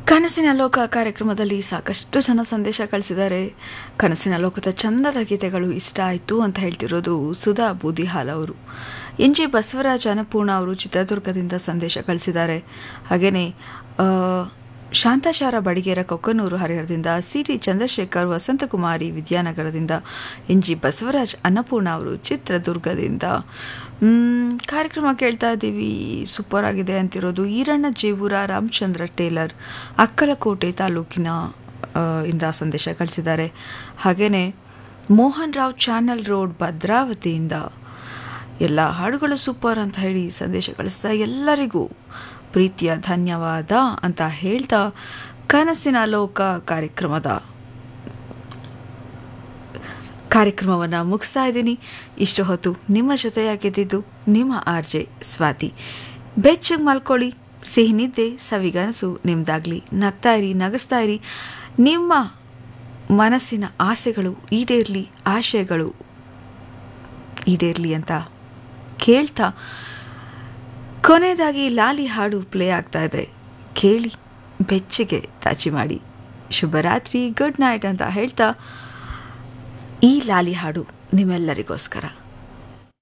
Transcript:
ಕನಸಿನ ಲೋಕ ಕಾರ್ಯಕ್ರಮದಲ್ಲಿ ಸಾಕಷ್ಟು ಜನ ಸಂದೇಶ ಕಳಿಸಿದ್ದಾರೆ ಕನಸಿನ ಲೋಕದ ಚಂದದ ಗೀತೆಗಳು ಇಷ್ಟ ಆಯಿತು ಅಂತ ಹೇಳ್ತಿರೋದು ಸುಧಾ ಬೂದಿಹಾಲ್ ಅವರು ಎನ್ ಜಿ ಬಸವರಾಜ್ ಅನ್ನಪೂರ್ಣ ಅವರು ಚಿತ್ರದುರ್ಗದಿಂದ ಸಂದೇಶ ಕಳಿಸಿದ್ದಾರೆ ಹಾಗೆಯೇ ಶಾಂತಾಚಾರ ಬಡಿಗೇರ ಕೊಕ್ಕನೂರು ಹರಿಹರದಿಂದ ಸಿ ಟಿ ಚಂದ್ರಶೇಖರ್ ವಸಂತಕುಮಾರಿ ವಿದ್ಯಾನಗರದಿಂದ ಎನ್ ಜಿ ಬಸವರಾಜ್ ಅನ್ನಪೂರ್ಣ ಅವರು ಚಿತ್ರದುರ್ಗದಿಂದ ಮ್, ಕಾರ್ಯಕ್ರಮ ಕೇಳ್ತಾ ಇದ್ದೀವಿ ಸೂಪರ್ ಆಗಿದೆ ಅಂತಿರೋದು ಈರಣ್ಣ ಜೇವೂರ ರಾಮಚಂದ್ರ ಟೇಲರ್ ಅಕ್ಕಲಕೋಟೆ ತಾಲೂಕಿನ ಆ, ಇಂದ ಸಂದೇಶ ಕಳಿಸಿದ್ದಾರೆ ಹಾಗೆಯೇ ಮೋಹನ್ ರಾವ್ ಚಾನಲ್ ರೋಡ್ ಭದ್ರಾವತಿಯಿಂದ ಎಲ್ಲ ಹಾಡುಗಳು ಸೂಪರ್ ಅಂತ ಹೇಳಿ ಸಂದೇಶ ಕಳಿಸ್ತಾ ಎಲ್ಲರಿಗೂ ಪ್ರೀತಿಯ ಧನ್ಯವಾದ ಅಂತ ಹೇಳ್ತಾ ಕನಸಿನ ಲೋಕ ಕಾರ್ಯಕ್ರಮದ ಕಾರ್ಯಕ್ರಮವನ್ನು ಮುಗಿಸ್ತಾ ಇದ್ದೀನಿ ಇಷ್ಟು ಹೊತ್ತು ನಿಮ್ಮ ಜೊತೆಯಾಗಿದ್ದಿದ್ದು ನಿಮ್ಮ ಆರ್ ಜೆ ಸ್ವಾತಿ ಬೆಚ್ಚಗೆ ಮಲ್ಕೊಳ್ಳಿ ಸಿಹಿ ನಿದ್ದೆ ಸವಿಗನಸು ನಿಮ್ದಾಗ್ಲಿ ನಗ್ತಾ ಇರಿ ನಗಿಸ್ತಾ ಇರಿ ನಿಮ್ಮ ಮನಸ್ಸಿನ ಆಸೆಗಳು ಈಡೇರಲಿ ಆಶಯಗಳು ಈಡೇರಲಿ ಅಂತ ಕೇಳ್ತಾ ಕೊನೆಯದಾಗಿ ಲಾಲಿ ಹಾಡು ಪ್ಲೇ ಆಗ್ತಾ ಇದೆ ಕೇಳಿ ಬೆಚ್ಚಗೆ ತಾಚಿ ಮಾಡಿ ಶುಭರಾತ್ರಿ ಗುಡ್ ನೈಟ್ ಅಂತ ಹೇಳ್ತಾ ಈ ಲಾಲಿ ಹಾಡು ನಿಮ್ಮೆಲ್ಲರಿಗೋಸ್ಕರ